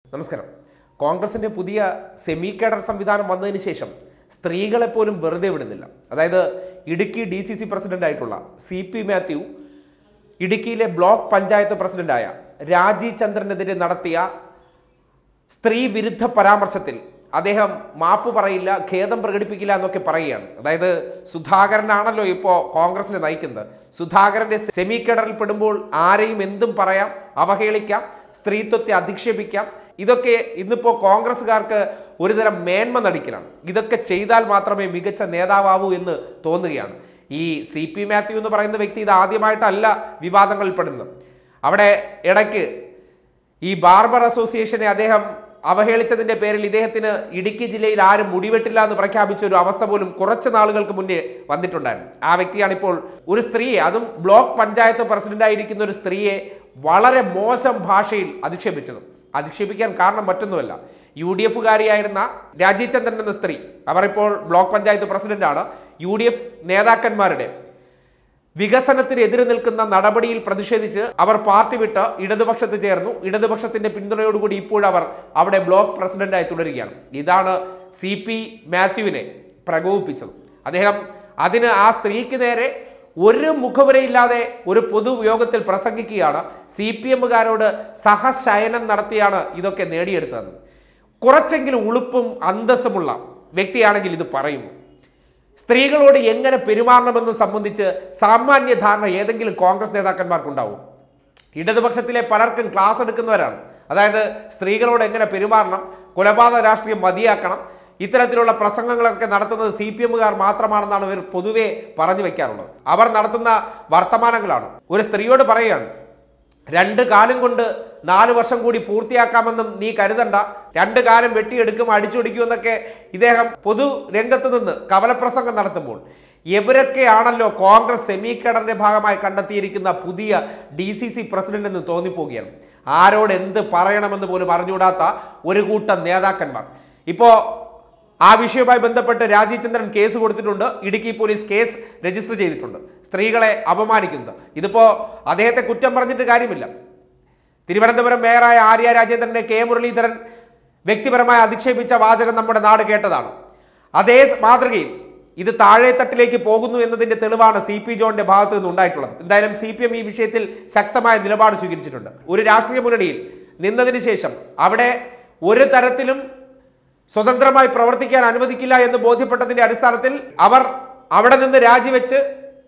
നമസ്കാരം കോൺഗ്രസിന്റെ പുതിയ സെമി കേഡർ സംവിധാനം വന്നതിന് ശേഷം സ്ത്രീകളെ പോലും വെറുതെ വിടുന്നില്ല അതായത് Idukki D C C president ആയിട്ടുള്ള സി പി മാത്യു ഇടുക്കിയിലെ ബ്ലോക്ക് പഞ്ചായത്ത് പ്രസിഡന്റായ രാജി ചന്ദ്രനെതിരെ നടത്തിയ സ്ത്രീ വിരുദ്ധ പരാമർശത്തിൽ അദ്ദേഹം മാപ്പ് പറയില്ല ഖേദം പ്രകടിപ്പിക്കില്ല എന്നൊക്കെ പറയുകയാണ് അതായത് സുധാകരനാണല്ലോ ഇപ്പോൾ കോൺഗ്രസിനെ നയിക്കുന്നത് സുധാകരന്റെ സെമി കേഡറിൽ പെടുമ്പോൾ ആരെയും എന്തും പറയാം അവഹേളിക്കാം സ്ത്രീത്വത്തെ അധിക്ഷേപിക്കാം ഇതൊക്കെ ഇന്നിപ്പോൾ കോൺഗ്രസ്സുകാർക്ക് ഒരുതരം മേന്മ നടിക്കലാണ് ഇതൊക്കെ ചെയ്താൽ മാത്രമേ മികച്ച നേതാവാവൂ എന്ന് തോന്നുകയാണ് ഈ സി പി മാത്യു എന്ന് പറയുന്ന വ്യക്തി ഇത് ആദ്യമായിട്ടല്ല വിവാദങ്ങളിൽ പെടുന്നത് അവിടെ ഇടയ്ക്ക് ഈ ബാർബർ അസോസിയേഷനെ അദ്ദേഹം അവഹേളിച്ചതിന്റെ പേരിൽ ഇദ്ദേഹത്തിന് ഇടുക്കി ജില്ലയിൽ ആരും മുടിവെട്ടില്ല എന്ന് പ്രഖ്യാപിച്ച ഒരു അവസ്ഥ പോലും കുറച്ച് നാളുകൾക്ക് മുന്നേ വന്നിട്ടുണ്ടായിരുന്നു ആ വ്യക്തിയാണ് ഇപ്പോൾ ഒരു സ്ത്രീയെ അതും ബ്ലോക്ക് പഞ്ചായത്ത് പ്രസിഡന്റായിരിക്കുന്ന ഒരു സ്ത്രീയെ വളരെ മോശം ഭാഷയിൽ അധിക്ഷേപിച്ചത് അധിക്ഷേപിക്കാൻ കാരണം മറ്റൊന്നുമല്ല യു ഡി എഫുകാരിയായിരുന്ന രാജീവ് ചന്ദ്രൻ എന്ന സ്ത്രീ അവർ ഇപ്പോൾ ബ്ലോക്ക് പഞ്ചായത്ത് പ്രസിഡന്റാണ് യു ഡി എഫ് നേതാക്കന്മാരുടെ വികസനത്തിന് എതിര് നിൽക്കുന്ന നടപടിയിൽ പ്രതിഷേധിച്ച് അവർ പാർട്ടി വിട്ട് ഇടതുപക്ഷത്ത് ചേർന്നു ഇടതുപക്ഷത്തിന്റെ പിന്തുണയോടുകൂടി ഇപ്പോഴവർ അവിടെ ബ്ലോക്ക് പ്രസിഡന്റായി തുടരുകയാണ് ഇതാണ് സി പി മാത്യുവിനെ പ്രകോപിപ്പിച്ചത് അദ്ദേഹം അതിന് ആ സ്ത്രീക്ക് നേരെ ഒരു മുഖവരയില്ലാതെ ഒരു പൊതുയോഗത്തിൽ പ്രസംഗിക്കുകയാണ് സി പി എമ്മുകാരോട് സഹശയനം നടത്തിയാണ് ഇതൊക്കെ നേടിയെടുത്തത് കുറച്ചെങ്കിലും ഉളുപ്പും അന്തസ്സുമുള്ള വ്യക്തിയാണെങ്കിൽ ഇത് പറയുമോ സ്ത്രീകളോട് എങ്ങനെ പെരുമാറണമെന്ന് സംബന്ധിച്ച് സാമാന്യ ധാരണ ഏതെങ്കിലും കോൺഗ്രസ് നേതാക്കന്മാർക്കുണ്ടാവും ഇടതുപക്ഷത്തിലെ പലർക്കും ക്ലാസ് എടുക്കുന്നവരാണ് അതായത് സ്ത്രീകളോട് എങ്ങനെ പെരുമാറണം കൊലപാതക രാഷ്ട്രീയം മതിയാക്കണം ഇത്തരത്തിലുള്ള പ്രസംഗങ്ങളൊക്കെ നടത്തുന്നത് സി പി എമ്മുകാർ മാത്രമാണെന്നാണ് ഇവർ പൊതുവെ പറഞ്ഞു വെക്കാറുള്ളത് അവർ നടത്തുന്ന വർത്തമാനങ്ങളാണ് ഒരു സ്ത്രീയോട് പറയുകയാണ് രണ്ട് കാലം കൊണ്ട് നാല് വർഷം കൂടി പൂർത്തിയാക്കാമെന്നും നീ കരുതണ്ട രണ്ട് കാലം വെട്ടിയെടുക്കും അടിച്ചൊടിക്കും എന്നൊക്കെ ഇദ്ദേഹം പൊതു രംഗത്ത് നിന്ന് കവലപ്രസംഗം നടത്തുമ്പോൾ ഇവരൊക്കെയാണല്ലോ കോൺഗ്രസ് സെമി കേഡറിന്റെ ഭാഗമായി കണ്ടെത്തിയിരിക്കുന്ന പുതിയ ഡി സി സി പ്രസിഡന്റ് എന്ന് തോന്നിപ്പോവുകയാണ് ആരോട് എന്ത് പറയണമെന്ന് പോലും അറിഞ്ഞുകൂടാത്ത ഒരു കൂട്ടം നേതാക്കന്മാർ ഇപ്പോൾ ആ വിഷയവുമായി ബന്ധപ്പെട്ട് രാജീവ് ചന്ദ്രൻ കേസ് കൊടുത്തിട്ടുണ്ട് ഇടുക്കി പോലീസ് കേസ് രജിസ്റ്റർ ചെയ്തിട്ടുണ്ട് സ്ത്രീകളെ അപമാനിക്കുന്നത് ഇതിപ്പോ അദ്ദേഹത്തെ കുറ്റം പറഞ്ഞിട്ട് കാര്യമില്ല തിരുവനന്തപുരം മേയറായ ആര്യ രാജേന്ദ്രനെ കെ മുരളീധരൻ വ്യക്തിപരമായി അധിക്ഷേപിച്ച വാചകം നമ്മുടെ നാട് കേട്ടതാണ് അതേ മാതൃകയിൽ ഇത് താഴെത്തട്ടിലേക്ക് പോകുന്നു എന്നതിന്റെ തെളിവാണ് സി പി ജോണിന്റെ ഭാഗത്തു നിന്ന് ഉണ്ടായിട്ടുള്ളത് എന്തായാലും സി പി എം ഈ വിഷയത്തിൽ ശക്തമായ നിലപാട് സ്വീകരിച്ചിട്ടുണ്ട് ഒരു രാഷ്ട്രീയ മുന്നണിയിൽ നിന്നതിന് ശേഷം അവിടെ ഒരു തരത്തിലും സ്വതന്ത്രമായി പ്രവർത്തിക്കാൻ അനുവദിക്കില്ല എന്ന് ബോധ്യപ്പെട്ടതിന്റെ അടിസ്ഥാനത്തിൽ അവർ അവിടെ നിന്ന് രാജിവെച്ച്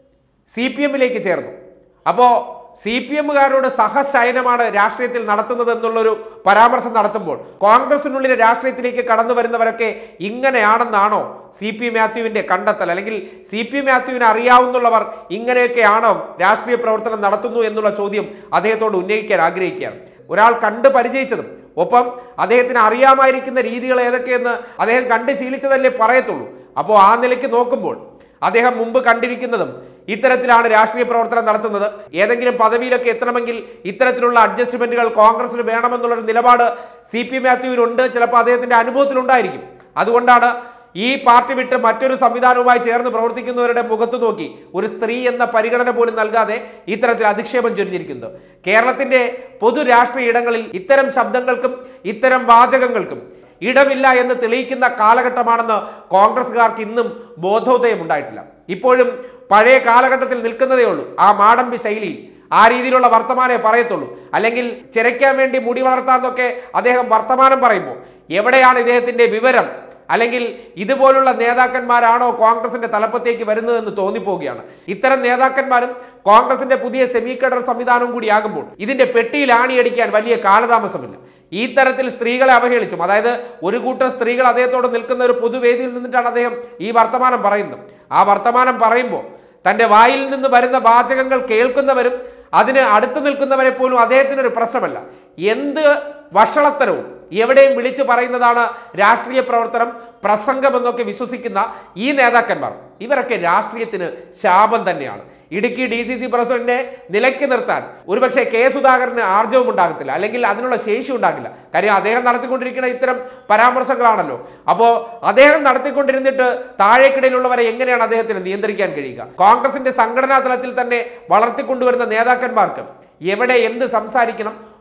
സി പി എമ്മിലേക്ക് ചേർന്നു അപ്പോൾ സി പി എമ്മുകാരോട് സഹശയനമാണ് രാഷ്ട്രീയത്തിൽ നടത്തുന്നത് എന്നുള്ളൊരു പരാമർശം നടത്തുമ്പോൾ കോൺഗ്രസിനുള്ളിലെ രാഷ്ട്രീയത്തിലേക്ക് കടന്നു വരുന്നവരൊക്കെ ഇങ്ങനെയാണെന്നാണോ സി പി മാത്യുവിന്റെ കണ്ടെത്തൽ അല്ലെങ്കിൽ സി പി മാത്യുവിനെ അറിയാവുന്നവർ ഇങ്ങനെയൊക്കെയാണോ രാഷ്ട്രീയ പ്രവർത്തനം നടത്തുന്നു എന്നുള്ള ചോദ്യം അദ്ദേഹത്തോട് ഉന്നയിക്കാൻ ആഗ്രഹിക്കുകയാണ് ഒരാൾ കണ്ട് പരിചയിച്ചതും ഒപ്പം അദ്ദേഹത്തിന് അറിയാമായിരിക്കുന്ന രീതികൾ ഏതൊക്കെയെന്ന് അദ്ദേഹം കണ്ട് ശീലിച്ചതല്ലേ പറയത്തുള്ളൂ അപ്പോൾ ആ നിലയ്ക്ക് നോക്കുമ്പോൾ അദ്ദേഹം മുമ്പ് കണ്ടിരിക്കുന്നതും ഇത്തരത്തിലാണ് രാഷ്ട്രീയ പ്രവർത്തനം നടത്തുന്നത് ഏതെങ്കിലും പദവിയിലൊക്കെ എത്തണമെങ്കിൽ ഇത്തരത്തിലുള്ള അഡ്ജസ്റ്റ്മെന്റുകൾ കോൺഗ്രസിന് വേണമെന്നുള്ളൊരു നിലപാട് സി പി മാത്യുവിനുണ്ട് ചിലപ്പോൾ അദ്ദേഹത്തിന്റെ അനുഭവത്തിലുണ്ടായിരിക്കും അതുകൊണ്ടാണ് ഈ പാർട്ടി വിട്ട് മറ്റൊരു സംവിധാനവുമായി ചേർന്ന് പ്രവർത്തിക്കുന്നവരുടെ മുഖത്ത് നോക്കി ഒരു സ്ത്രീ എന്ന പരിഗണന പോലും നൽകാതെ ഇത്തരത്തിൽ അധിക്ഷേപം ചൊരിഞ്ഞിരിക്കുന്നത് കേരളത്തിന്റെ പൊതു രാഷ്ട്രീയ ഇടങ്ങളിൽ ഇത്തരം ശബ്ദങ്ങൾക്കും ഇത്തരം വാചകങ്ങൾക്കും ഇടമില്ല എന്ന് തെളിയിക്കുന്ന കാലഘട്ടമാണെന്ന് കോൺഗ്രസ്സുകാർക്ക് ഇന്നും ബോധോദയം ഉണ്ടായിട്ടില്ല ഇപ്പോഴും പഴയ കാലഘട്ടത്തിൽ നിൽക്കുന്നതേ ഉള്ളൂ ആ മാടമ്പി ശൈലിയിൽ ആ രീതിയിലുള്ള വർത്തമാനമേ പറയത്തുള്ളൂ അല്ലെങ്കിൽ ചിരയ്ക്കാൻ വേണ്ടി മുടി വളർത്താന്നൊക്കെ അദ്ദേഹം വർത്തമാനം പറയുമ്പോൾ എവിടെയാണ് ഇദ്ദേഹത്തിന്റെ വിവരം അല്ലെങ്കിൽ ഇതുപോലുള്ള നേതാക്കന്മാരാണോ കോൺഗ്രസിന്റെ തലപ്പത്തേക്ക് വരുന്നതെന്ന് തോന്നിപ്പോവുകയാണ് ഇത്തരം നേതാക്കന്മാരും കോൺഗ്രസിന്റെ പുതിയ സെമി കേഡർ സംവിധാനവും കൂടിയാകുമ്പോൾ ഇതിന്റെ പെട്ടിയിൽ ആണിയടിക്കാൻ വലിയ കാലതാമസമില്ല ഈ തരത്തിൽ സ്ത്രീകളെ അവഹേളിച്ചും അതായത് ഒരു കൂട്ടം സ്ത്രീകൾ അദ്ദേഹത്തോട് നിൽക്കുന്ന ഒരു പൊതുവേദിയിൽ നിന്നിട്ടാണ് അദ്ദേഹം ഈ വർത്തമാനം പറയുന്നത് ആ വർത്തമാനം പറയുമ്പോൾ തന്റെ വായിൽ നിന്ന് വരുന്ന വാചകങ്ങൾ കേൾക്കുന്നവരും അതിന് അടുത്ത് നിൽക്കുന്നവരെ പോലും അദ്ദേഹത്തിനൊരു പ്രശ്നമല്ല എന്ത് വഷളത്തരവും എവിടെയും വിളിച്ചു പറയുന്നതാണ് രാഷ്ട്രീയ പ്രവർത്തനം പ്രസംഗം എന്നൊക്കെ വിശ്വസിക്കുന്ന ഈ നേതാക്കന്മാർ ഇവരൊക്കെ രാഷ്ട്രീയത്തിന് ശാപം തന്നെയാണ് ഇടുക്കി ഡി സി സി പ്രസിഡന്റിനെ നിലയ്ക്ക് നിർത്താൻ ഒരുപക്ഷെ കെ സുധാകരന് ആർജവും ഉണ്ടാകത്തില്ല അല്ലെങ്കിൽ അതിനുള്ള ശേഷി ഉണ്ടാകില്ല കാര്യം അദ്ദേഹം നടത്തിക്കൊണ്ടിരിക്കുന്ന ഇത്തരം പരാമർശങ്ങളാണല്ലോ അപ്പോൾ അദ്ദേഹം നടത്തിക്കൊണ്ടിരുന്നിട്ട് താഴേക്കിടയിലുള്ളവരെ എങ്ങനെയാണ് അദ്ദേഹത്തിന് നിയന്ത്രിക്കാൻ കഴിയുക കോൺഗ്രസിന്റെ സംഘടനാ തലത്തിൽ തന്നെ വളർത്തിക്കൊണ്ടുവരുന്ന നേതാക്കന്മാർക്ക് എവിടെ എന്ത് സംസാരിക്കണം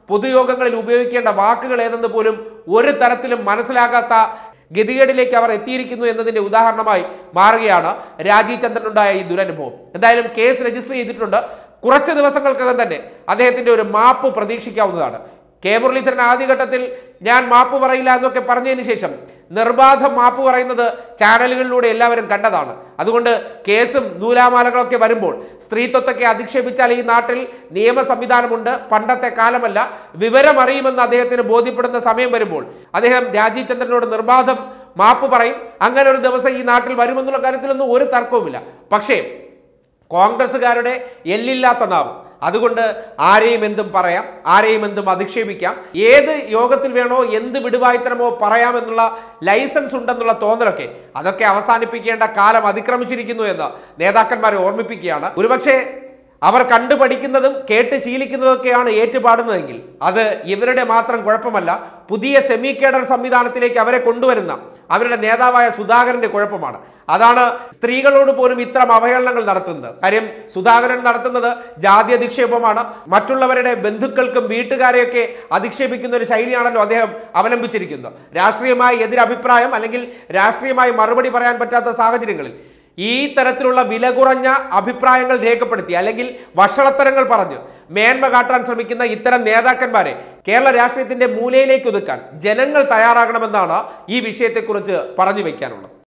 പൊതുയോഗങ്ങളിൽ ഉപയോഗിക്കേണ്ട വാക്കുകൾ ഏതെന്ന് പോലും ഒരു തരത്തിലും മനസ്സിലാകാത്ത ഗതികേടിലേക്ക് അവർ എത്തിയിരിക്കുന്നു എന്നതിന്റെ ഉദാഹരണമായി മാറുകയാണ് രാജീവ് ചന്ദ്രനുണ്ടായ ഈ ദുരനുഭവം എന്തായാലും കേസ് രജിസ്റ്റർ ചെയ്തിട്ടുണ്ട് കുറച്ച് ദിവസങ്ങൾക്കകം തന്നെ അദ്ദേഹത്തിന്റെ ഒരു മാപ്പ് പ്രതീക്ഷിക്കാവുന്നതാണ് കെ മുരളീധരൻ ആദ്യഘട്ടത്തിൽ ഞാൻ മാപ്പ് പറയില്ല എന്നൊക്കെ പറഞ്ഞതിന് ശേഷം നിർബാധം മാപ്പ് പറയുന്നത് ചാനലുകളിലൂടെ എല്ലാവരും കണ്ടതാണ് അതുകൊണ്ട് കേസും നൂലാമാലകളൊക്കെ വരുമ്പോൾ സ്ത്രീത്വത്തൊക്കെ അധിക്ഷേപിച്ചാൽ ഈ നാട്ടിൽ നിയമ സംവിധാനമുണ്ട് പണ്ടത്തെ കാലമല്ല വിവരമറിയുമെന്ന് അദ്ദേഹത്തിന് ബോധ്യപ്പെടുന്ന സമയം വരുമ്പോൾ അദ്ദേഹം രാജീവ് ചന്ദ്രനോട് നിർബാധം മാപ്പ് പറയും അങ്ങനെ ഒരു ദിവസം ഈ നാട്ടിൽ വരുമെന്നുള്ള കാര്യത്തിലൊന്നും ഒരു തർക്കവുമില്ല പക്ഷേ കോൺഗ്രസ്സുകാരുടെ എല്ലില്ലാത്ത നാവ് അതുകൊണ്ട് ആരെയും എന്തും പറയാം ആരെയും എന്തും അധിക്ഷേപിക്കാം ഏത് യോഗത്തിൽ വേണോ എന്ത് വിടുവായ്ത്തരമോ പറയാമെന്നുള്ള ലൈസൻസ് ഉണ്ടെന്നുള്ള തോന്നലൊക്കെ അതൊക്കെ അവസാനിപ്പിക്കേണ്ട കാലം അതിക്രമിച്ചിരിക്കുന്നു എന്ന് നേതാക്കന്മാരെ ഓർമ്മിപ്പിക്കുകയാണ് ഒരുപക്ഷെ അവർ കണ്ടു പഠിക്കുന്നതും കേട്ട് ശീലിക്കുന്നതൊക്കെയാണ് ഏറ്റുപാടുന്നതെങ്കിൽ അത് ഇവരുടെ മാത്രം കുഴപ്പമല്ല പുതിയ സെമി കേഡർ സംവിധാനത്തിലേക്ക് അവരെ കൊണ്ടുവരുന്ന അവരുടെ നേതാവായ സുധാകരന്റെ കുഴപ്പമാണ് അതാണ് സ്ത്രീകളോട് പോലും ഇത്തരം അവഹേളനങ്ങൾ നടത്തുന്നത് കാര്യം സുധാകരൻ നടത്തുന്നത് ജാതി അധിക്ഷേപമാണ് മറ്റുള്ളവരുടെ ബന്ധുക്കൾക്കും വീട്ടുകാരെയൊക്കെ അധിക്ഷേപിക്കുന്ന ഒരു ശൈലിയാണല്ലോ അദ്ദേഹം അവലംബിച്ചിരിക്കുന്നത് രാഷ്ട്രീയമായി എതിരഭിപ്രായം അല്ലെങ്കിൽ രാഷ്ട്രീയമായി മറുപടി പറയാൻ പറ്റാത്ത സാഹചര്യങ്ങളിൽ ഈ തരത്തിലുള്ള വില കുറഞ്ഞ അഭിപ്രായങ്ങൾ രേഖപ്പെടുത്തി അല്ലെങ്കിൽ വഷളത്തരങ്ങൾ പറഞ്ഞ് മേന്മ കാട്ടാൻ ശ്രമിക്കുന്ന ഇത്തരം നേതാക്കന്മാരെ കേരള രാഷ്ട്രീയത്തിന്റെ മൂലയിലേക്ക് ഒതുക്കാൻ ജനങ്ങൾ തയ്യാറാകണമെന്നാണ് ഈ വിഷയത്തെക്കുറിച്ച് പറഞ്ഞു വയ്ക്കാനുള്ളത്